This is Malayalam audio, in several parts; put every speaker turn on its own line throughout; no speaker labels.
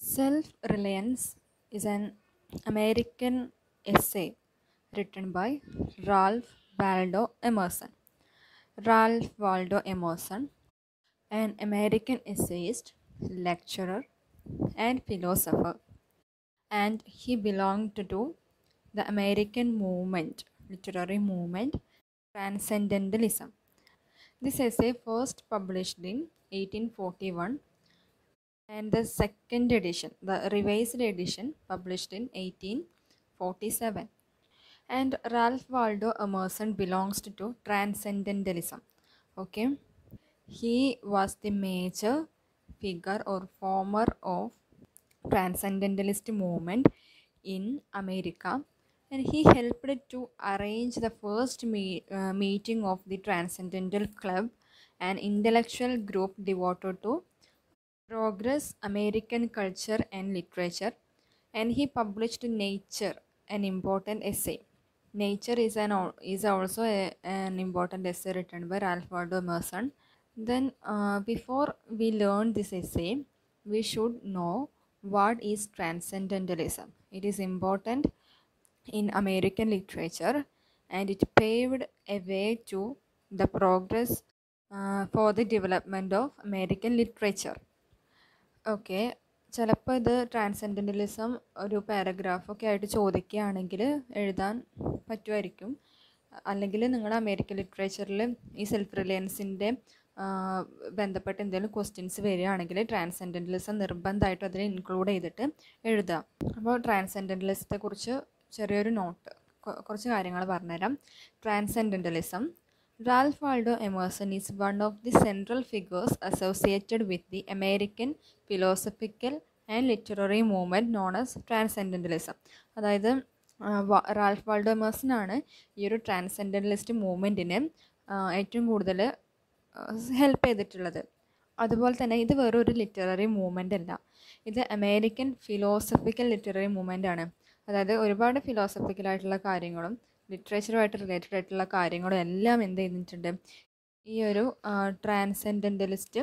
Self Reliance is an American essay written by Ralph Waldo Emerson. Ralph Waldo Emerson, an American essayist, lecturer, and philosopher, and he belonged to the American movement, literary movement, Transcendentalism. This essay first published in 1841 and the second edition, the revised edition, published in 1847. And Ralph Waldo Emerson belongs to Transcendentalism. Okay, he was the major figure or former of Transcendentalist movement in America, and he helped to arrange the first me- uh, meeting of the Transcendental Club, an intellectual group devoted to progress American culture and literature, and he published Nature, an important essay. Nature is an al- is also a, an important essay written by Ralph Waldo Emerson. Then, uh, before we learn this essay, we should know what is transcendentalism. It is important in American literature, and it paved a way to the progress uh, for the development of American literature. Okay ചിലപ്പോൾ ഇത് ട്രാൻസെൻഡൻ്റലിസം ഒരു പാരഗ്രാഫൊക്കെ ആയിട്ട് ചോദിക്കുകയാണെങ്കിൽ എഴുതാൻ പറ്റുമായിരിക്കും അല്ലെങ്കിൽ നിങ്ങൾ അമേരിക്കൻ ലിറ്ററേച്ചറിൽ ഈ സെൽഫ് റിലയൻസിൻ്റെ ബന്ധപ്പെട്ട് എന്തെങ്കിലും ക്വസ്റ്റ്യൻസ് വരികയാണെങ്കിൽ ട്രാൻസെൻഡൻ്റലിസം നിർബന്ധമായിട്ടും അതിൽ ഇൻക്ലൂഡ് ചെയ്തിട്ട് എഴുതുക അപ്പോൾ ട്രാൻസെൻഡൻ്റലിസത്തെ കുറിച്ച് ചെറിയൊരു നോട്ട് കുറച്ച് കാര്യങ്ങൾ പറഞ്ഞുതരാം transcendentalism Ralph Waldo Emerson is one of the central figures associated with the American philosophical and literary movement known as Transcendentalism. അതായത് റാൽഫ് വാൾഡോ എമേഴ്സൺ ആണ് ഈ ഒരു ട്രാൻസെൻഡൻ്റലിസ്റ്റ് മൂവ്മെൻറ്റിന് ഏറ്റവും കൂടുതൽ ഹെൽപ്പ് ചെയ്തിട്ടുള്ളത് അതുപോലെ തന്നെ ഇത് വേറൊരു ലിറ്റററി മൂവ്മെൻ്റ് അല്ല ഇത് അമേരിക്കൻ ഫിലോസഫിക്കൽ ലിറ്റററി മൂവ്മെൻ്റ് ആണ് അതായത് ഒരുപാട് ഫിലോസഫിക്കലായിട്ടുള്ള കാര്യങ്ങളും ലിറ്ററേച്ചറുമായിട്ട് റിലേറ്റഡ് ആയിട്ടുള്ള കാര്യങ്ങളും എല്ലാം എന്ത് ചെയ്തിട്ടുണ്ട് ഈ ഒരു ട്രാൻസെൻഡൻ്റലിസ്റ്റ്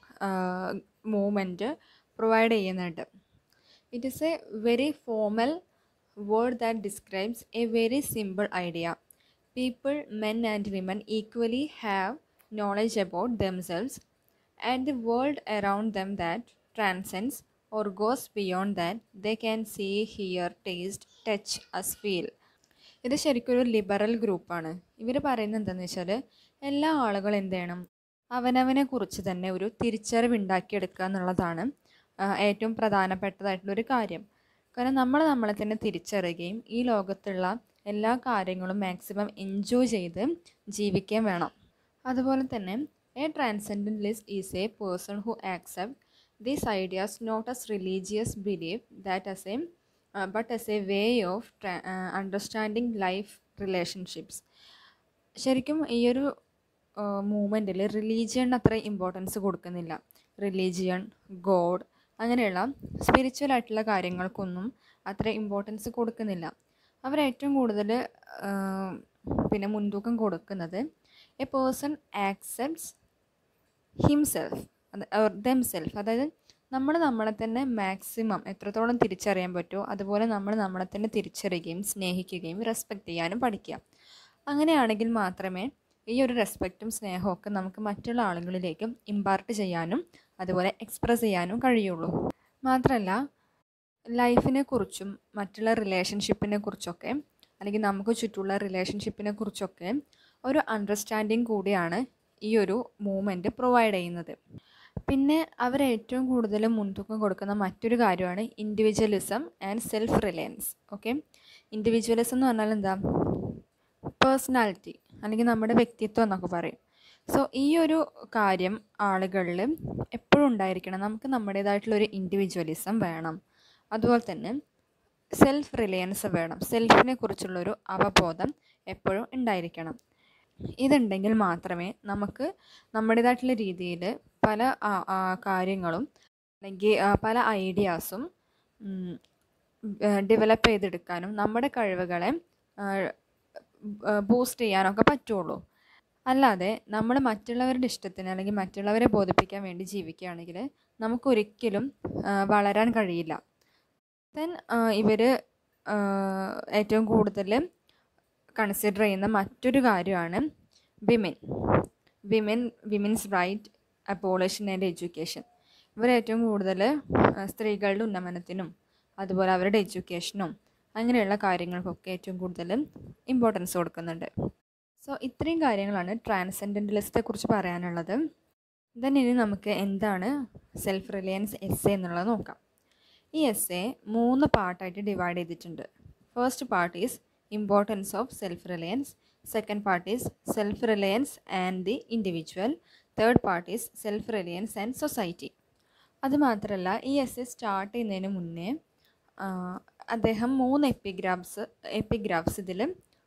മൂവ്മെൻറ്റ് പ്രൊവൈഡ് ചെയ്യുന്നുണ്ട് it is a very formal word that describes a very simple idea people men and women equally have knowledge about themselves and the world around them that transcends or goes beyond that they can see hear taste touch as feel ഇത് ശരിക്കും ഒരു ലിബറൽ ഗ്രൂപ്പാണ് ഇവർ പറയുന്നത് എന്താണെന്ന് വെച്ചാൽ എല്ലാ ആളുകളും എന്ത് ചെയ്യണം അവനവനെ കുറിച്ച് തന്നെ ഒരു തിരിച്ചറിവ് ഉണ്ടാക്കിയെടുക്കുക എന്നുള്ളതാണ് ഏറ്റവും പ്രധാനപ്പെട്ടതായിട്ടുള്ള ഒരു കാര്യം കാരണം നമ്മൾ നമ്മളെ തന്നെ തിരിച്ചറിയുകയും ഈ ലോകത്തുള്ള എല്ലാ കാര്യങ്ങളും മാക്സിമം എൻജോയ് ചെയ്ത് ജീവിക്കുകയും വേണം അതുപോലെ തന്നെ a transcendentalist is a person who accept these ideas not as religious believe that as a but as a way of understanding life relationships ശരിക്കും ഈ ഒരു മൂവ്മെൻറ്റിൽ റിലീജിയൺ അത്ര ഇമ്പോർട്ടൻസ് കൊടുക്കുന്നില്ല റിലീജിയൺ ഗോഡ് അങ്ങനെയുള്ള സ്പിരിച്വൽ ആയിട്ടുള്ള കാര്യങ്ങൾക്കൊന്നും അത്ര ഇമ്പോർട്ടൻസ് കൊടുക്കുന്നില്ല അവർ ഏറ്റവും കൂടുതൽ പിന്നെ മുൻതൂക്കം കൊടുക്കുന്നത് a person accepts himself themself അതായത് നമ്മൾ നമ്മളെ തന്നെ മാക്സിമം എത്രത്തോളം തിരിച്ചറിയാൻ പറ്റുമോ അതുപോലെ നമ്മൾ നമ്മളെ തന്നെ തിരിച്ചറിയുകയും സ്നേഹിക്കുകയും റെസ്പെക്റ്റ് ചെയ്യാനും പഠിക്കുക അങ്ങനെയാണെങ്കിൽ മാത്രമേ ഈ ഒരു റെസ്പെക്റ്റും സ്നേഹവും ഒക്കെ നമുക്ക് മറ്റുള്ള ആളുകളിലേക്കും ഇമ്പാർട്ട് ചെയ്യാനും അതുപോലെ എക്സ്പ്രസ് ചെയ്യാനും കഴിയുള്ളൂ മാത്രമല്ല ലൈഫിനെ കുറിച്ചും മറ്റുള്ള റിലേഷൻഷിപ്പിനെ കുറിച്ചൊക്കെ അല്ലെങ്കിൽ നമുക്ക് ചുറ്റുമുള്ള റിലേഷൻഷിപ്പിനെ കുറിച്ചൊക്കെ ഒരു അണ്ടർസ്റ്റാൻഡിങ് കൂടിയാണ് ഈ ഒരു മൂവ്മെൻറ്റ് പ്രൊവൈഡ് ചെയ്യുന്നത് പിന്നെ അവർ ഏറ്റവും കൂടുതൽ മുൻതൂക്കം കൊടുക്കുന്ന മറ്റൊരു കാര്യമാണ് individualism and self reliance okay individualism എന്ന് പറഞ്ഞാൽ എന്താ പേഴ്സണാലിറ്റി അല്ലെങ്കിൽ നമ്മുടെ വ്യക്തിത്വം എന്നൊക്കെ പറയും സോ ഈ ഒരു കാര്യം ആളുകളിൽ എപ്പോഴും ഉണ്ടായിരിക്കണം നമുക്ക് നമ്മുടേതായിട്ടുള്ള ഒരു ഇൻഡിവിജ്വലിസം വേണം അതുപോലെ തന്നെ സെൽഫ് റിലയൻസ് വേണം സെൽഫിനെ കുറിച്ചുള്ളൊരു അവബോധം എപ്പോഴും ഉണ്ടായിരിക്കണം ഇതുണ്ടെങ്കിൽ മാത്രമേ നമുക്ക് നമ്മുടേതായിട്ടുള്ള രീതിയിൽ പല കാര്യങ്ങളും അല്ലെങ്കിൽ പല ഐഡിയാസും ഡെവലപ്പ് ചെയ്തെടുക്കാനും നമ്മുടെ കഴിവുകളെ ബൂസ്റ്റ് ചെയ്യാനൊക്കെ പറ്റുള്ളൂ അല്ലാതെ നമ്മൾ മറ്റുള്ളവരുടെ ഇഷ്ടത്തിന് അല്ലെങ്കിൽ മറ്റുള്ളവരെ ബോധിപ്പിക്കാൻ വേണ്ടി ജീവിക്കുകയാണെങ്കിൽ നമുക്കൊരിക്കലും ആ, വളരാൻ കഴിയില്ല ദെൻ ഇവർ ഏറ്റവും കൂടുതൽ കൺസിഡർ ചെയ്യുന്ന മറ്റൊരു കാര്യമാണ് women women women's right abolition and education ഇവർ ഏറ്റവും കൂടുതൽ സ്ത്രീകളുടെ ഉന്നമനത്തിനും അതുപോലെ അവരുടെ എഡ്യൂക്കേഷനും അങ്ങനെയുള്ള കാര്യങ്ങൾക്കൊക്കെ ഏറ്റവും കൂടുതൽ ഇമ്പോർട്ടൻസ് കൊടുക്കുന്നുണ്ട് സോ ഇത്രയും കാര്യങ്ങളാണ് ട്രാൻസെൻഡൻ്റലിസത്തെ കുറിച്ച് പറയാനുള്ളത് ദെൻ ഇനി നമുക്ക് എന്താണ് സെൽഫ് റിലയൻസ് എസ് എന്നുള്ളത് നോക്കാം ഈ എസ് എ മൂന്ന് പാർട്ടായിട്ട് ഡിവൈഡ് ചെയ്തിട്ടുണ്ട് first part is importance of self reliance second part is self reliance and the individual third part is self reliance and society അതുമാത്രമല്ല ഈ എസ് എ സ്റ്റാർട്ട് ചെയ്യുന്നതിന് മുന്നേ ആ, അദ്ദേഹം മൂന്ന് എപ്പിഗ്രാഫ്സ് എപ്പിഗ്രാഫ്സ് ഇതിൽ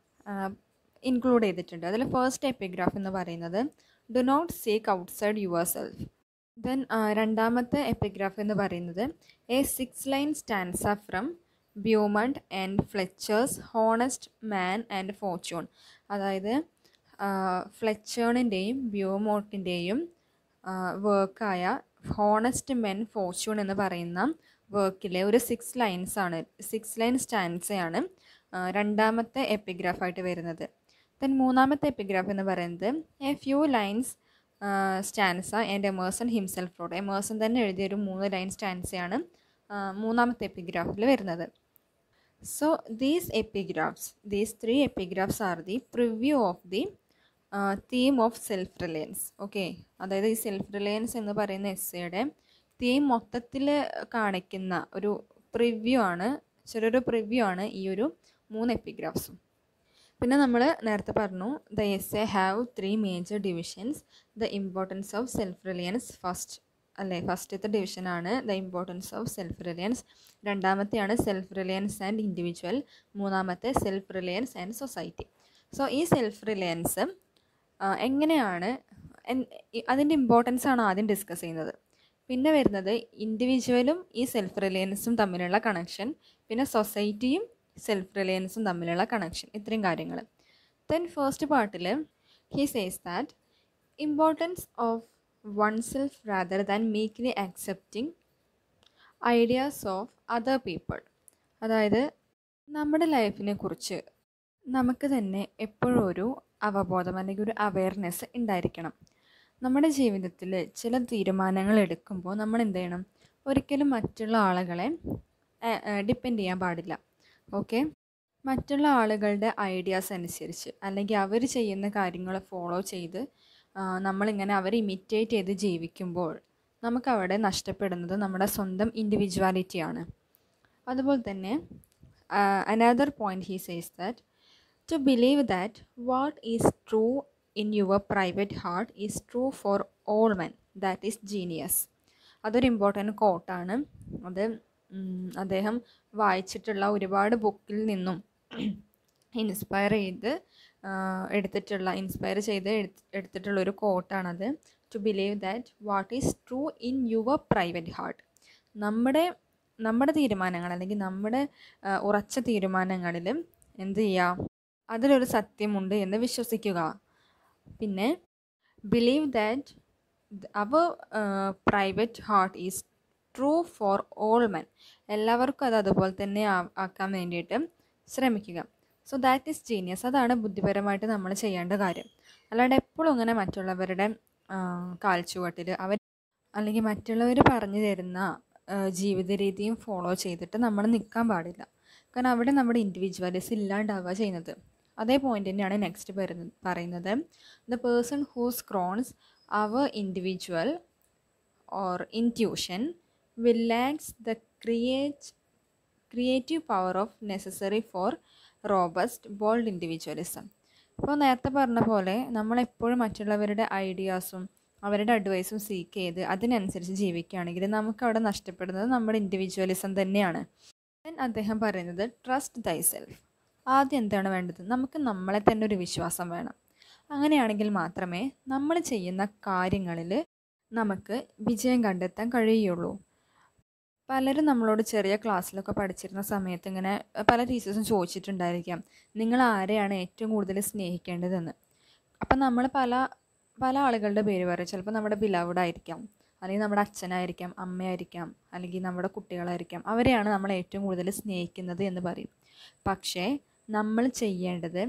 ഇൻക്ലൂഡ് ചെയ്തിട്ടുണ്ട് അതിൽ ഫസ്റ്റ് എപ്പിഗ്രാഫ് എന്ന് പറയുന്നത് do not seek outside your self then രണ്ടാമത്തെ എപ്പിഗ്രാഫ് എന്ന് പറയുന്നത് a six line stanza from Beaumont and Fletcher's honest man and fortune അതായത് ഫ്ലെച്ചേണിൻ്റെയും ബ്യൂമോട്ടിൻ്റെയും വർക്കായ ഹോണസ്റ്റ് മെൻ ഫോർച്യൂൺ എന്ന് പറയുന്ന വർക്കിലെ ഒരു സിക്സ് ലൈൻസ് ആണ് സിക്സ് ലൈൻ സ്റ്റാൻസയാണ് രണ്ടാമത്തെ എപ്പിഗ്രാഫായിട്ട് വരുന്നത് ദെൻ മൂന്നാമത്തെ എപ്പിഗ്രാഫ് എന്ന് പറയുന്നത് a few lines stanza and Emerson himself wrote Emerson തന്നെ എഴുതിയ ഒരു മൂന്ന് ലൈൻ സ്റ്റാൻസയാണ് മൂന്നാമത്തെ എപ്പിഗ്രാഫിൽ വരുന്നത് so these epigraphs these three epigraphs are the preview of the theme of self reliance okay അതായത് ഈ സെൽഫ് റിലയൻസ് എന്ന് പറയുന്ന എസ്സയുടെ തീം മൊത്തത്തിൽ കാണിക്കുന്ന ഒരു പ്രിവ്യൂ ആണ് ചെറിയൊരു പ്രിവ്യൂ ആണ് ഈ ഒരു മൂന്ന് എപ്പിഗ്രാഫ്സും പിന്നെ നമ്മൾ നേരത്തെ പറഞ്ഞു the essay have three major divisions the importance of self reliance first അല്ലേ ഫസ്റ്റത്തെ ഡിവിഷനാണ് the importance of self reliance രണ്ടാമത്തെയാണ് സെൽഫ് റിലയൻസ് ആൻഡ് ഇൻഡിവിജ്വൽ മൂന്നാമത്തെ self reliance and society so ഈ സെൽഫ് റിലയൻസ് എങ്ങനെയാണ് എൻ- ഇ- അതിൻ്റെ ഇമ്പോർട്ടൻസ് ആണ് ആദ്യം ഡിസ്കസ് ചെയ്യുന്നത് പിന്നെ വരുന്നത് ഇൻഡിവിജ്വലും ഈ സെൽഫ് റിലയൻസും തമ്മിലുള്ള കണക്ഷൻ പിന്നെ സൊസൈറ്റിയും സെൽഫ് റിലയൻസും തമ്മിലുള്ള കണക്ഷൻ ഇത്രയും കാര്യങ്ങൾ ദെൻ ഫസ്റ്റ് പാർട്ടിൽ he says that importance of one self rather than meekly accepting ideas of other people അതായത് നമ്മുടെ ലൈഫിനെ കുറിച്ച് നമുക്ക് തന്നെ എപ്പോഴും ഒരു അവബോധം അല്ലെങ്കിൽ ഒരു അവയർനെസ് ഉണ്ടായിരിക്കണം നമ്മുടെ ജീവിതത്തിൽ ചില തീരുമാനങ്ങൾ എടുക്കുമ്പോൾ നമ്മൾ എന്ത് ചെയ്യണം ഒരിക്കലും മറ്റുള്ള ആളുകളെ ഡിപ്പെൻഡ് ചെയ്യാൻ പാടില്ല ഓക്കെ മറ്റുള്ള ആളുകളുടെ ഐഡിയാസ് അനുസരിച്ച് അല്ലെങ്കിൽ അവർ ചെയ്യുന്ന കാര്യങ്ങൾ ഫോളോ ചെയ്ത് ആ, നമ്മളിങ്ങനെ അവരെ ഇമിറ്റേറ്റ് ചെയ്ത് ജീവിക്കുമ്പോൾ നമുക്കവിടെ നഷ്ടപ്പെടുന്നത് നമ്മുടെ സ്വന്തം ഇൻഡിവിജ്വാലിറ്റിയാണ് അതുപോലെ തന്നെ another point he says that to believe that what is true in your private heart is true for all men that is genius അതൊരു ഇമ്പോർട്ടൻറ്റ് കോട്ടാണ് അത് ഉം, അദ്ദേഹം വായിച്ചിട്ടുള്ള ഒരുപാട് ബുക്കിൽ നിന്നും ഇൻസ്പയർ ചെയ്ത് ആ, എടുത്തിട്ടുള്ള ഇൻസ്പയർ ചെയ്ത് എടുത്ത് എടുത്തിട്ടുള്ള ഒരു കോട്ടാണത് to believe that what is true in your private heart നമ്മുടെ നമ്മുടെ തീരുമാനങ്ങൾ അല്ലെങ്കിൽ നമ്മുടെ ആ, ഉറച്ച തീരുമാനങ്ങളിൽ എന്ത് ചെയ്യുക അതിലൊരു സത്യമുണ്ട് എന്ന് വിശ്വസിക്കുക പിന്നെ believe that our private heart is true for all men എല്ലാവർക്കും അത് അതുപോലെ തന്നെ ആ- ആക്കാൻ വേണ്ടിയിട്ട് ശ്രമിക്കുക സോ ദാറ്റ് ഈസ് ജീനിയസ് അതാണ് ബുദ്ധിപരമായിട്ട് നമ്മൾ ചെയ്യേണ്ട കാര്യം അല്ലാണ്ട് എപ്പോഴും ഇങ്ങനെ മറ്റുള്ളവരുടെ ആ, കാൽച്ചുവട്ടിൽ അവർ അല്ലെങ്കിൽ മറ്റുള്ളവർ പറഞ്ഞു തരുന്ന ആ, ജീവിത രീതിയും ഫോളോ ചെയ്തിട്ട് നമ്മൾ നിൽക്കാൻ പാടില്ല കാരണം അവിടെ നമ്മുടെ ഇൻഡിവിജ്വലിസ് ഇല്ലാണ്ടാവുക ചെയ്യുന്നത് അതേ പോയിന്റ് തന്നെയാണ് നെക്സ്റ്റ് പറയുന്നത് the person whose crowns our individual or intuition will lacks the create creative power of necessary for robust bold individualism ഇപ്പോൾ നേരത്തെ പറഞ്ഞ പോലെ നമ്മളെപ്പോഴും മറ്റുള്ളവരുടെ ഐഡിയാസും അവരുടെ അഡ്വൈസും സീക്ക് ചെയ്ത് അതിനനുസരിച്ച് ജീവിക്കുകയാണെങ്കിൽ നമുക്ക് അവിടെ നഷ്ടപ്പെടുന്നത് നമ്മുടെ ഇൻഡിവിജ്വലിസം തന്നെയാണ് Then അദ്ദേഹം പറയുന്നത് ട്രസ്റ്റ് ദൈ സെൽഫ് ആദ്യം എന്താണ് വേണ്ടത് നമുക്ക് നമ്മളെ തന്നെ ഒരു വിശ്വാസം വേണം അങ്ങനെയാണെങ്കിൽ മാത്രമേ നമ്മൾ ചെയ്യുന്ന കാര്യങ്ങളിൽ നമുക്ക് വിജയം കണ്ടെത്താൻ കഴിയുള്ളൂ പലരും നമ്മളോട് ചെറിയ ക്ലാസ്സിലൊക്കെ പഠിച്ചിരുന്ന സമയത്ത് ഇങ്ങനെ അഹ് പല ടീച്ചേഴ്സും ചോദിച്ചിട്ടുണ്ടായിരിക്കാം നിങ്ങൾ ആരെയാണ് ഏറ്റവും കൂടുതൽ സ്നേഹിക്കേണ്ടതെന്ന് അപ്പം നമ്മൾ പല പല ആളുകളുടെ പേര് പറയും ചിലപ്പോൾ നമ്മുടെ ബിലൗഡ് ആയിരിക്കാം അല്ലെങ്കിൽ നമ്മുടെ അച്ഛനായിരിക്കാം അമ്മയായിരിക്കാം അല്ലെങ്കിൽ നമ്മുടെ കുട്ടികളായിരിക്കാം അവരെയാണ് നമ്മൾ ഏറ്റവും കൂടുതൽ സ്നേഹിക്കുന്നത് എന്ന് പറയും പക്ഷേ നമ്മൾ ചെയ്യേണ്ടത്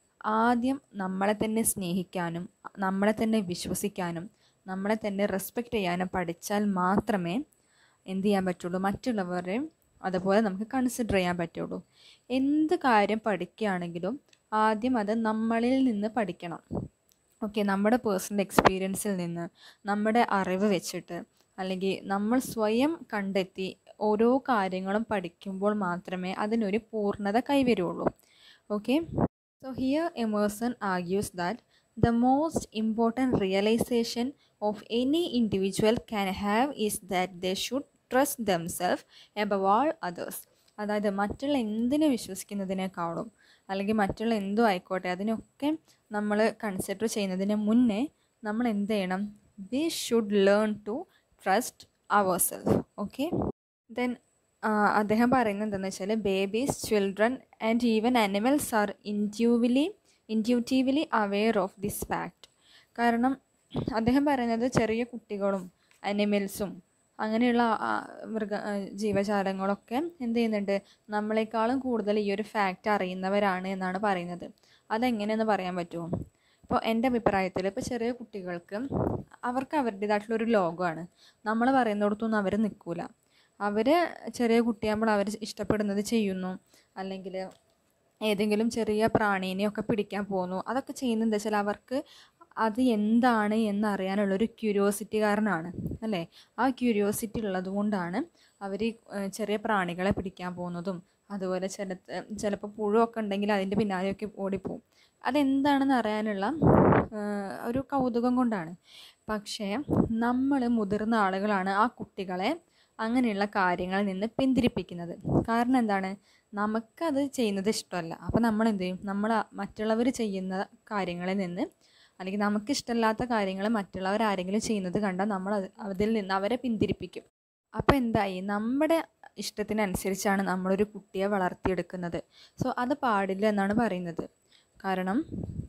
ആദ്യം നമ്മളെ തന്നെ സ്നേഹിക്കാനും നമ്മളെ തന്നെ വിശ്വസിക്കാനും നമ്മളെ തന്നെ റെസ്പെക്റ്റ് ചെയ്യാനും പഠിച്ചാൽ മാത്രമേ എന്ത് ചെയ്യാൻ പറ്റുള്ളൂ മറ്റുള്ളവരെ അതുപോലെ നമുക്ക് കൺസിഡർ ചെയ്യാൻ പറ്റുള്ളൂ എന്ത് കാര്യം പഠിക്കുകയാണെങ്കിലും ആദ്യം അത് നമ്മളിൽ നിന്ന് പഠിക്കണം ഓക്കെ നമ്മുടെ പേഴ്സണൽ എക്സ്പീരിയൻസിൽ നിന്ന് നമ്മുടെ അറിവ് വെച്ചിട്ട് അല്ലെങ്കിൽ നമ്മൾ സ്വയം കണ്ടെത്തി ഓരോ കാര്യങ്ങളും പഠിക്കുമ്പോൾ മാത്രമേ അതിനൊരു പൂർണ്ണത കൈവരുള്ളൂ okay so here Emerson argues that the most important realization of any individual can have is that they should trust themself above all others അതായത് മറ്റുള്ള എന്തിനെ വിശ്വസിക്കുന്നതിനേക്കാളും അല്ലെങ്കിൽ മറ്റുള്ള എന്തോ ആയിക്കോട്ടെ അതിനൊക്കെ നമ്മൾ കൺസിഡർ ചെയ്യുന്നതിന് മുന്നേ നമ്മൾ എന്ത് ചെയ്യണം we should learn to trust our self okay then അദ്ദേഹം പറയുന്നത് എന്താണെന്ന് വെച്ചാൽ babies children and even animals are intuitively intuitively aware of this fact കാരണം അദ്ദേഹം പറയുന്നത് ചെറിയ കുട്ടികളും അനിമൽസും അങ്ങനെയുള്ള ആ, മൃഗ ആ, ജീവജാലങ്ങളൊക്കെ എന്ത് ചെയ്യുന്നുണ്ട് നമ്മളെക്കാളും കൂടുതൽ ഈ ഒരു ഫാക്റ്റ് അറിയുന്നവരാണ് എന്നാണ് പറയുന്നത് അതെങ്ങനെയെന്ന് പറയാൻ പറ്റുമോ ഇപ്പോൾ എൻ്റെ അഭിപ്രായത്തിൽ ഇപ്പോൾ ചെറിയ കുട്ടികൾക്ക് അവർക്ക് അവരുടേതായിട്ടുള്ള ഒരു ലോകമാണ് നമ്മൾ പറയുന്നിടത്തൊന്നും അവർ നിൽക്കൂല അവർ ചെറിയ കുട്ടിയാകുമ്പോൾ അവർ ഇഷ്ടപ്പെടുന്നത് ചെയ്യുന്നു അല്ലെങ്കിൽ ഏതെങ്കിലും ചെറിയ പ്രാണീനെയൊക്കെ പിടിക്കാൻ പോകുന്നു അതൊക്കെ ചെയ്യുന്നത് എന്താ വെച്ചാൽ അവർക്ക് അത് എന്താണ് എന്നറിയാനുള്ളൊരു ക്യൂരിയോസിറ്റി കാരണമാണ് അല്ലേ ആ ക്യൂരിയോസിറ്റി ഉള്ളത് കൊണ്ടാണ് അവർ ചെറിയ പ്രാണികളെ പിടിക്കാൻ പോകുന്നതും അതുപോലെ ചില ചിലപ്പോൾ പുഴുവൊക്കെ ഉണ്ടെങ്കിൽ അതിൻ്റെ പിന്നാലെയൊക്കെ ഓടിപ്പോവും അതെന്താണെന്ന് അറിയാനുള്ള ആ, ഒരു കൗതുകം കൊണ്ടാണ് പക്ഷേ നമ്മൾ മുതിർന്ന ആളുകളാണ് ആ കുട്ടികളെ അങ്ങനെയുള്ള കാര്യങ്ങളിൽ നിന്ന് പിന്തിരിപ്പിക്കുന്നത് കാരണം എന്താണ് നമുക്കത് ചെയ്യുന്നത് ഇഷ്ടമല്ല അപ്പോൾ നമ്മൾ എന്ത് ചെയ്യും നമ്മൾ മറ്റുള്ളവർ ചെയ്യുന്ന കാര്യങ്ങളിൽ നിന്ന് അല്ലെങ്കിൽ നമുക്ക് ഇഷ്ടമില്ലാത്ത കാര്യങ്ങൾ മറ്റുള്ളവർ ആരെങ്കിലും ചെയ്യുന്നത് കണ്ടാൽ നമ്മൾ അത് അതിൽ നിന്ന് അവരെ പിന്തിരിപ്പിക്കും അപ്പോൾ എന്തായി നമ്മുടെ ഇഷ്ടത്തിനനുസരിച്ചാണ് നമ്മളൊരു കുട്ടിയെ വളർത്തിയെടുക്കുന്നത് സോ അത് പാടില്ല എന്നാണ് പറയുന്നത് കാരണം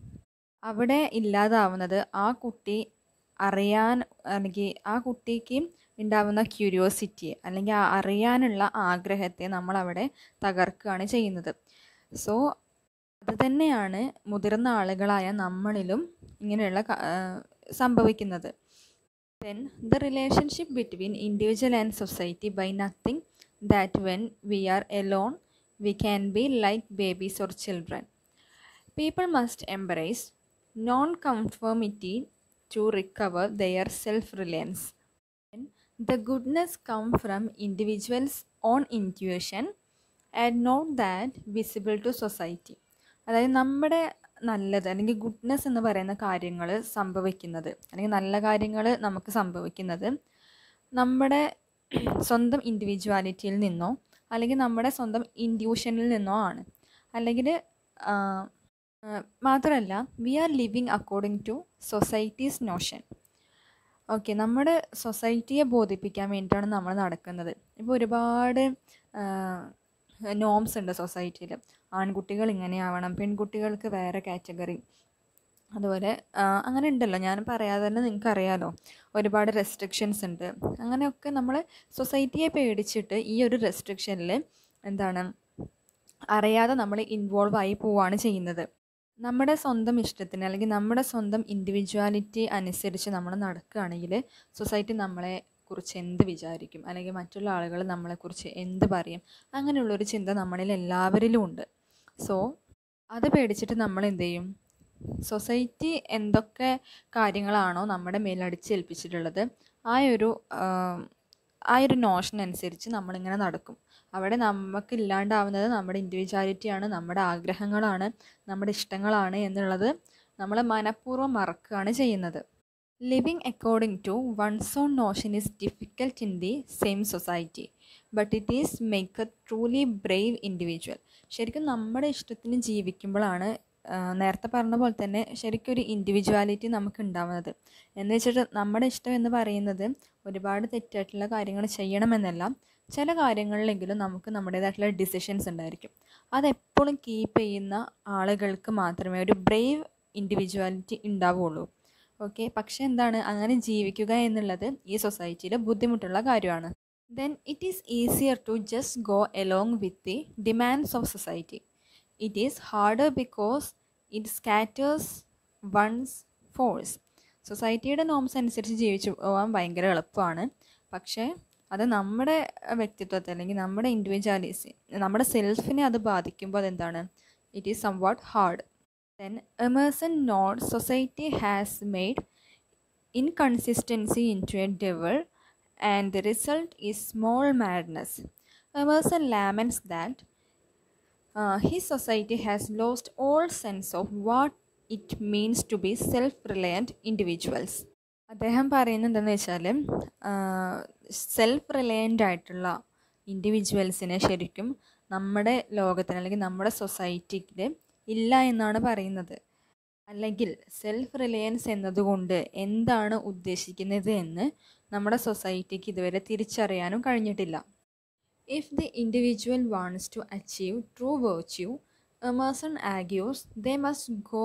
അവിടെ ഇല്ലാതാവുന്നത് ആ കുട്ടി അറിയാൻ അല്ലെങ്കിൽ ആ കുട്ടിക്ക് ഉണ്ടാവുന്ന ക്യൂരിയോസിറ്റി അല്ലെങ്കിൽ ആ അറിയാനുള്ള ആഗ്രഹത്തെ നമ്മളവിടെ തകർക്കുകയാണ് ചെയ്യുന്നത് സോ അത് തന്നെയാണ് മുതിർന്ന ആളുകളായ നമ്മളിലും ഇങ്ങനെയുള്ള ക- ആ, സംഭവിക്കുന്നത് then the relationship between individual and society by nothing that when we are alone we can be like babies or children People must embrace non-conformity to recover their self-reliance. The goodness come from individuals' own intuition and not that visible to society. അതായത് നമ്മുടെ നല്ലത് അല്ലെങ്കിൽ ഗുഡ്നെസ് എന്ന് പറയുന്ന കാര്യങ്ങൾ സംഭവിക്കുന്നത് അല്ലെങ്കിൽ നല്ല കാര്യങ്ങൾ നമുക്ക് സംഭവിക്കുന്നത് നമ്മുടെ സ്വന്തം ഇൻഡിവിജ്വാലിറ്റിയിൽ നിന്നോ അല്ലെങ്കിൽ നമ്മുടെ സ്വന്തം ഇൻഡ്യൂഷനിൽ നിന്നോ ആണ് അല്ലെങ്കിൽ മാത്രമല്ല we are living according to society's notion okay നമ്മുടെ സൊസൈറ്റിയെ ബോധിപ്പിക്കാൻ വേണ്ടിയിട്ടാണ് നമ്മൾ നടക്കുന്നത് ഇപ്പോൾ ഒരുപാട് നോംസ് ഉണ്ട് സൊസൈറ്റിയിൽ ആൺകുട്ടികൾ ഇങ്ങനെയാവണം പെൺകുട്ടികൾക്ക് വേറെ കാറ്റഗറി അതുപോലെ ആ, അങ്ങനെ ഉണ്ടല്ലോ ഞാൻ പറയാതെ തന്നെ നിങ്ങൾക്ക് അറിയാലോ ഒരുപാട് റെസ്ട്രിക്ഷൻസ് ഉണ്ട് അങ്ങനെയൊക്കെ നമ്മൾ സൊസൈറ്റിയെ പേടിച്ചിട്ട് ഈ ഒരു റെസ്ട്രിക്ഷനിൽ എന്താണ് അറിയാതെ നമ്മൾ ഇൻവോൾവ് ആയി പോവുകയാണ് ചെയ്യുന്നത് നമ്മുടെ സ്വന്തം ഇഷ്ടത്തിന് അല്ലെങ്കിൽ നമ്മുടെ സ്വന്തം ഇൻഡിവിജ്വാലിറ്റി അനുസരിച്ച് നമ്മൾ നടക്കുകയാണെങ്കിൽ സൊസൈറ്റി നമ്മളെ കുറിച്ച് എന്ത് വിചാരിക്കും അല്ലെങ്കിൽ മറ്റുള്ള ആളുകൾ നമ്മളെക്കുറിച്ച് എന്ത് പറയും അങ്ങനെയുള്ളൊരു ചിന്ത നമ്മളിൽ എല്ലാവരിലും ഉണ്ട് സോ അത് പേടിച്ചിട്ട് നമ്മൾ എന്ത് ചെയ്യും സൊസൈറ്റി എന്തൊക്കെ കാര്യങ്ങളാണോ നമ്മുടെ മേൽ അടിച്ചേൽപ്പിച്ചിട്ടുള്ളത് ആ ഒരു ആം, ആ ഒരു നോഷൻ അനുസരിച്ച് നമ്മളിങ്ങനെ നടക്കും അവിടെ നമുക്ക് ഇല്ലാണ്ടാവുന്നത് നമ്മുടെ ഇൻഡിവിജ്വാലിറ്റിയാണ് നമ്മുടെ ആഗ്രഹങ്ങളാണ് നമ്മുടെ ഇഷ്ടങ്ങളാണ് എന്നുള്ളത് നമ്മൾ മനഃപൂർവ്വം മറക്കുകയാണ് ചെയ്യുന്നത് living according to one's own notion is difficult in the same society but it is make a truly brave individual ശരിക്കും നമ്മുടെ ഇഷ്ടത്തിന് ജീവിക്കുമ്പോഴാണ് ആ, നേരത്തെ പറഞ്ഞ പോലെ തന്നെ ശരിക്കും ഒരു ഇൻഡിവിജ്വാലിറ്റി നമുക്ക് ഉണ്ടാവുന്നത് എന്ന് വെച്ചിട്ട് നമ്മുടെ ഇഷ്ടം എന്ന് പറയുന്നത് ഒരുപാട് തെറ്റായിട്ടുള്ള കാര്യങ്ങൾ ചെയ്യണമെന്നല്ല ചില കാര്യങ്ങളിലെങ്കിലും നമുക്ക് നമ്മുടേതായിട്ടുള്ള ഡിസിഷൻസ് ഉണ്ടായിരിക്കും അതെപ്പോഴും കീപ്പ് ചെയ്യുന്ന ആളുകൾക്ക് മാത്രമേ ഒരു ബ്രേവ് ഇൻഡിവിജ്വാലിറ്റി ഉണ്ടാവുള്ളൂ ഓക്കെ പക്ഷെ എന്താണ് അങ്ങനെ ജീവിക്കുക എന്നുള്ളത് ഈ സൊസൈറ്റിയിൽ ബുദ്ധിമുട്ടുള്ള കാര്യമാണ് then it is easier to just go along with the demands of society it is harder because it scatters one's force സൊസൈറ്റിയുടെ നോംസ് അനുസരിച്ച് ജീവിച്ചു പോകാൻ ഭയങ്കര എളുപ്പമാണ് പക്ഷേ അത് നമ്മുടെ വ്യക്തിത്വത്തെ അല്ലെങ്കിൽ നമ്മുടെ ഇൻഡിവിജ്വാലിറ്റി നമ്മുടെ സെൽഫിനെ അത് ബാധിക്കുമ്പോൾ അതെന്താണ് it is somewhat hard then Emerson note society has made inconsistency into a devil and the result is small madness Emerson laments that his society has lost all sense of what it means to be self-reliant individuals. അദ്ദേഹം പറയുന്നത് എന്താണെന്ന് വെച്ചാൽ സെൽഫ് റിലയൻ്റ് ആയിട്ടുള്ള ഇൻഡിവിജ്വൽസിനെ ശരിക്കും നമ്മുടെ ലോകത്തിന് അല്ലെങ്കിൽ നമ്മുടെ സൊസൈറ്റിക്ക് ഇല്ല എന്നാണ് പറയുന്നത് അല്ലെങ്കിൽ സെൽഫ് റിലയൻസ് എന്നതുകൊണ്ട് എന്താണ് ഉദ്ദേശിക്കുന്നത് എന്ന് നമ്മുടെ സൊസൈറ്റിക്ക് ഇതുവരെ തിരിച്ചറിയാനും കഴിഞ്ഞിട്ടില്ല If the individual wants to achieve true virtue, Emerson argues they must go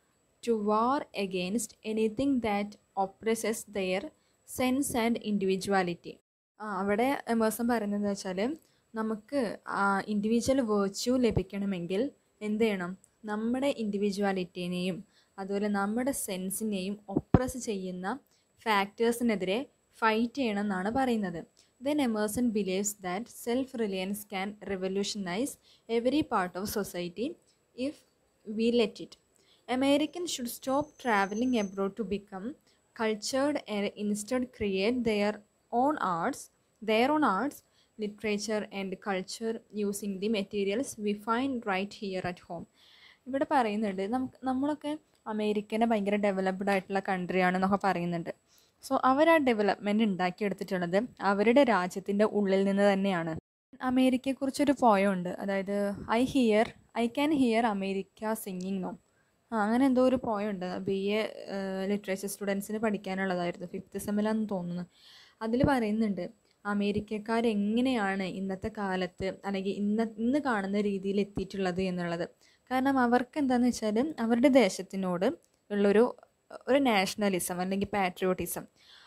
to war against anything that oppresses their sense and individuality. ആ അവിടെ എമേഴ്സൺ പറയുന്നത് വെച്ചാൽ നമുക്ക് ആ ഇൻഡിവിജ്വൽ വേർച്യൂ ലഭിക്കണമെങ്കിൽ എന്ത് ചെയ്യണം നമ്മുടെ ഇൻഡിവിജ്വാലിറ്റീനെയും അതുപോലെ നമ്മുടെ സെൻസിനെയും ഒപ്രസ് ചെയ്യുന്ന ഫാക്ടേഴ്സിനെതിരെ ഫൈറ്റ് ചെയ്യണം എന്നാണ് പറയുന്നത് Then Emerson believes that self reliance can revolutionize every part of society if we let it. Americans should stop traveling abroad to become cultured and instead create their own arts, their own arts, literature, and culture using the materials we find right here at home. ഇവിടെ പറയുന്നുണ്ട് നമുക്ക് നമ്മളൊക്കെ അമേരിക്കനെ ഭയങ്കര ഡെവലപ്ഡ് ആയിട്ടുള്ള കൺട്രിയാണെന്നൊക്കെ പറയുന്നുണ്ട് സോ അവർ ആ ഡെവലപ്മെൻറ്റ് ഉണ്ടാക്കിയെടുത്തിട്ടുള്ളത് അവരുടെ രാജ്യത്തിൻ്റെ ഉള്ളിൽ നിന്ന് തന്നെയാണ് അമേരിക്കയെക്കുറിച്ചൊരു പോയമുണ്ട് അതായത് I hear I can hear America singing no ആ അങ്ങനെ എന്തോ ഒരു പോയുണ്ട് ബി എ ലിറ്ററേച്ചർ സ്റ്റുഡൻസിന് പഠിക്കാനുള്ളതായിരുന്നു ഫിഫ്ത്ത് സെമ്മിലാന്ന് തോന്നുന്നു അതിൽ പറയുന്നുണ്ട് അമേരിക്കക്കാരെങ്ങനെയാണ് ഇന്നത്തെ കാലത്ത് അല്ലെങ്കിൽ ഇന്ന ഇന്ന് കാണുന്ന രീതിയിൽ എത്തിയിട്ടുള്ളത് എന്നുള്ളത് കാരണം അവർക്ക് എന്താണെന്ന് വെച്ചാൽ അവരുടെ ദേശത്തിനോട് ഉള്ളൊരു ഒരു നാഷണലിസം അല്ലെങ്കിൽ പാട്രിയോട്ടിസം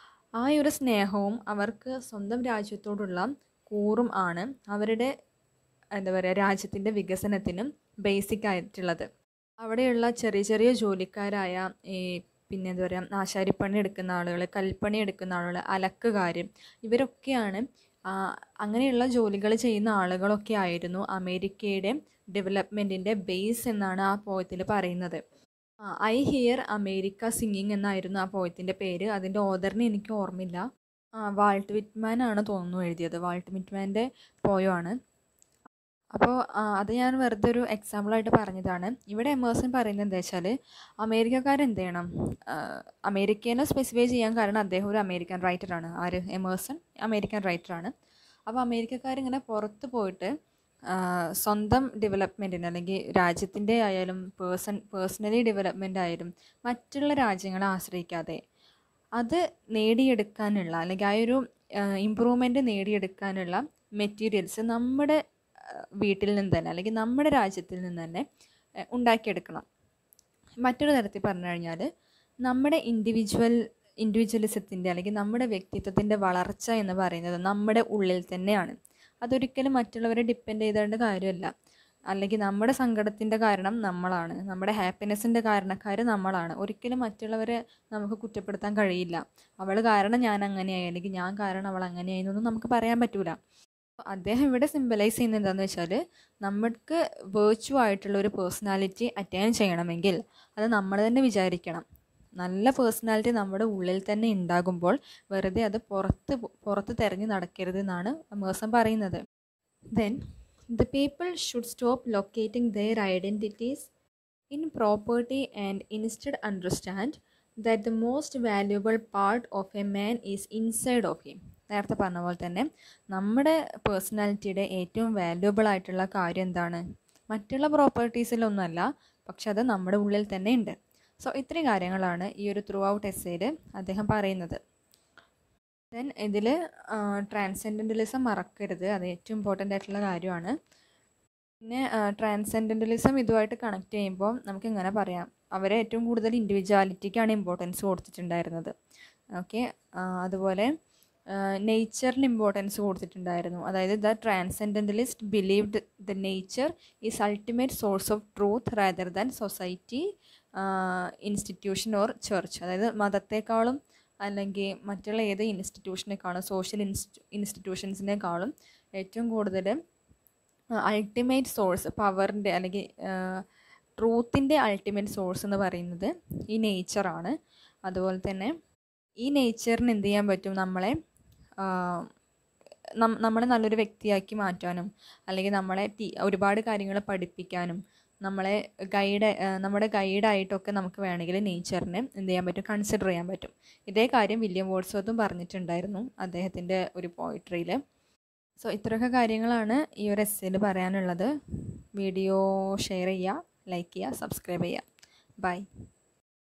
ആ ഒരു സ്നേഹവും അവർക്ക് സ്വന്തം രാജ്യത്തോടുള്ള കൂറും ആണ് അവരുടെ എന്താ പറയുക രാജ്യത്തിൻ്റെ വികസനത്തിനും ബേസിക് ആയിട്ടുള്ളത് അവിടെയുള്ള ചെറിയ ചെറിയ ജോലിക്കാരായ ഈ പിന്നെ എന്താ പറയുക ആശാരിപ്പണി എടുക്കുന്ന ആളുകൾ കൽപ്പണി എടുക്കുന്ന ആളുകൾ അലക്കുകാർ ഇവരൊക്കെയാണ് അങ്ങനെയുള്ള ജോലികൾ ചെയ്യുന്ന ആളുകളൊക്കെ ആയിരുന്നു അമേരിക്കയുടെ ഡെവലപ്മെൻറ്റിൻ്റെ ബേസ് എന്നാണ് ആ പോയത്തിൽ പറയുന്നത് ഐ ഹിയർ അമേരിക്ക സിംഗിങ് എന്നായിരുന്നു ആ പോയത്തിൻ്റെ പേര് അതിൻ്റെ ഓദറിനെ എനിക്ക് ഓർമ്മയില്ല വാൾട്ട് വിറ്റ്മാൻ ആണ് തോന്നുന്നു എഴുതിയത് വാൾട്ട് വിറ്റ്മാൻ്റെ പോയമാണ് അപ്പോൾ അത് ഞാൻ വെറുതെ ഒരു എക്സാമ്പിളായിട്ട് പറഞ്ഞതാണ് ഇവിടെ എമേഴ്സൺ പറയുന്നത് എന്താ വെച്ചാൽ അമേരിക്കക്കാരെന്ത് ചെയ്യണം അമേരിക്കനെ സ്പെസിഫൈ ചെയ്യാൻ കാരണം അദ്ദേഹം ഒരു അമേരിക്കൻ റൈറ്ററാണ് ആര് എമേഴ്സൺ അമേരിക്കൻ റൈറ്ററാണ് അപ്പോൾ അമേരിക്കക്കാരിങ്ങനെ പുറത്ത് പോയിട്ട് സ്വന്തം ഡെവലപ്മെൻറ്റിന് അല്ലെങ്കിൽ രാജ്യത്തിൻ്റെ ആയാലും പേഴ്സൺ പേഴ്സണലി ഡെവലപ്മെൻ്റ് ആയാലും മറ്റുള്ള രാജ്യങ്ങളെ ആശ്രയിക്കാതെ അത് നേടിയെടുക്കാനുള്ള അല്ലെങ്കിൽ ആ ഒരു ഇമ്പ്രൂവ്മെൻ്റ് നേടിയെടുക്കാനുള്ള മെറ്റീരിയൽസ് നമ്മുടെ വീട്ടിൽ നിന്ന് തന്നെ അല്ലെങ്കിൽ നമ്മുടെ രാജ്യത്തിൽ നിന്ന് തന്നെ ഉണ്ടാക്കിയെടുക്കണം മറ്റൊരു തരത്തിൽ പറഞ്ഞു കഴിഞ്ഞാൽ നമ്മുടെ ഇൻഡിവിജ്വൽ ഇൻഡിവിജ്വലിസത്തിൻ്റെ അല്ലെങ്കിൽ നമ്മുടെ വ്യക്തിത്വത്തിൻ്റെ വളർച്ച എന്ന് പറയുന്നത് നമ്മുടെ ഉള്ളിൽ തന്നെയാണ് അതൊരിക്കലും മറ്റുള്ളവരെ ഡിപ്പെൻഡ് ചെയ്തേണ്ട കാര്യമല്ല അല്ലെങ്കിൽ നമ്മുടെ സങ്കടത്തിൻ്റെ കാരണം നമ്മളാണ് നമ്മുടെ ഹാപ്പിനെസ്സിൻ്റെ കാരണക്കാർ നമ്മളാണ് ഒരിക്കലും മറ്റുള്ളവരെ നമുക്ക് കുറ്റപ്പെടുത്താൻ കഴിയില്ല അവൾ കാരണം ഞാൻ അങ്ങനെയായി അല്ലെങ്കിൽ ഞാൻ കാരണം അവൾ അങ്ങനെയായി എന്നൊന്നും നമുക്ക് പറയാൻ പറ്റൂല അദ്ദേഹം ഇവിടെ സിമ്പലൈസ് ചെയ്യുന്നത് എന്താണെന്ന് വെച്ചാൽ നമുക്ക് വേർച്വൽ ആയിട്ടുള്ള ഒരു പേഴ്സണാലിറ്റി അറ്റൈൻ ചെയ്യണമെങ്കിൽ അത് നമ്മൾ തന്നെ വിചാരിക്കണം നല്ല പേഴ്സണാലിറ്റി നമ്മുടെ ഉള്ളിൽ തന്നെ ഉണ്ടാകുമ്പോൾ വെറുതെ അത് പുറത്ത് പുറത്ത് തിരഞ്ഞു നടക്കരുത് എന്നാണ് മേഴ്സൺ പറയുന്നത് then the people should stop locating their identities in property and instead understand that the most valuable part of a man is inside of him നേരത്തെ പറഞ്ഞ പോലെ തന്നെ നമ്മുടെ പേഴ്സണാലിറ്റിയുടെ ഏറ്റവും വാല്യുബിൾ ആയിട്ടുള്ള കാര്യം എന്താണ് മറ്റുള്ള പ്രോപ്പർട്ടീസിലൊന്നുമല്ല പക്ഷെ അത് നമ്മുടെ ഉള്ളിൽ തന്നെ ഉണ്ട് സോ ഇത്രയും കാര്യങ്ങളാണ് ഈ ഒരു ത്രൂ ഔട്ട് എസ്സേയിൽ അദ്ദേഹം പറയുന്നത് ദെൻ ഇതിൽ ട്രാൻസെൻഡൻ്റലിസം മറക്കരുത് അത് ഏറ്റവും ഇമ്പോർട്ടൻ്റ് ആയിട്ടുള്ള കാര്യമാണ് പിന്നെ ട്രാൻസെൻഡൻ്റലിസം ഇതുമായിട്ട് കണക്ട് ചെയ്യുമ്പോൾ നമുക്ക് ഇങ്ങനെ പറയാം അവരെ ഏറ്റവും കൂടുതൽ ഇൻഡിവിജ്വാലിറ്റിക്കാണ് ഇമ്പോർട്ടൻസ് കൊടുത്തിട്ടുണ്ടായിരുന്നത് ഓക്കെ അതുപോലെ നേച്ചറിന് ഇമ്പോർട്ടൻസ് കൊടുത്തിട്ടുണ്ടായിരുന്നു അതായത് the transcendentalist believed the nature is ultimate source of truth rather than society institution or church അതായത് മതത്തെക്കാളും അല്ലെങ്കിൽ മറ്റുള്ള ഏത് ഇൻസ്റ്റിറ്റ്യൂഷനേക്കാളും സോഷ്യൽ ഇൻസ്റ്റി ഇൻസ്റ്റിറ്റ്യൂഷൻസിനേക്കാളും ഏറ്റവും കൂടുതൽ അൾട്ടിമേറ്റ് സോഴ്സ് പവറിൻ്റെ അല്ലെങ്കിൽ ട്രൂത്തിൻ്റെ അൾട്ടിമേറ്റ് സോഴ്സ് എന്ന് പറയുന്നത് ഈ നേച്ചറാണ് അതുപോലെ തന്നെ ഈ നേച്ചറിന് എന്ത് ചെയ്യാൻ പറ്റും നമ്മളെ നമ്മളെ നല്ലൊരു വ്യക്തിയാക്കി മാറ്റാനും അല്ലെങ്കിൽ നമ്മളെ ടീ ഒരുപാട് കാര്യങ്ങൾ പഠിപ്പിക്കാനും നമ്മളെ ഗൈഡ് നമ്മുടെ ഗൈഡായിട്ടൊക്കെ നമുക്ക് വേണമെങ്കിൽ നേച്ചറിനെ എന്ത് ചെയ്യാൻ പറ്റും കൺസിഡർ ചെയ്യാൻ പറ്റും ഇതേ കാര്യം വില്യം വേർഡ്സ്വർത്തും പറഞ്ഞിട്ടുണ്ടായിരുന്നു അദ്ദേഹത്തിൻ്റെ ഒരു പോയിട്രിയിൽ സോ ഇത്രയൊക്കെ കാര്യങ്ങളാണ് ഈ ഒരു എസ്സിൽ പറയാനുള്ളത് വീഡിയോ ഷെയർ ചെയ്യുക ലൈക്ക് ചെയ്യുക സബ്സ്ക്രൈബ് ചെയ്യുക ബൈ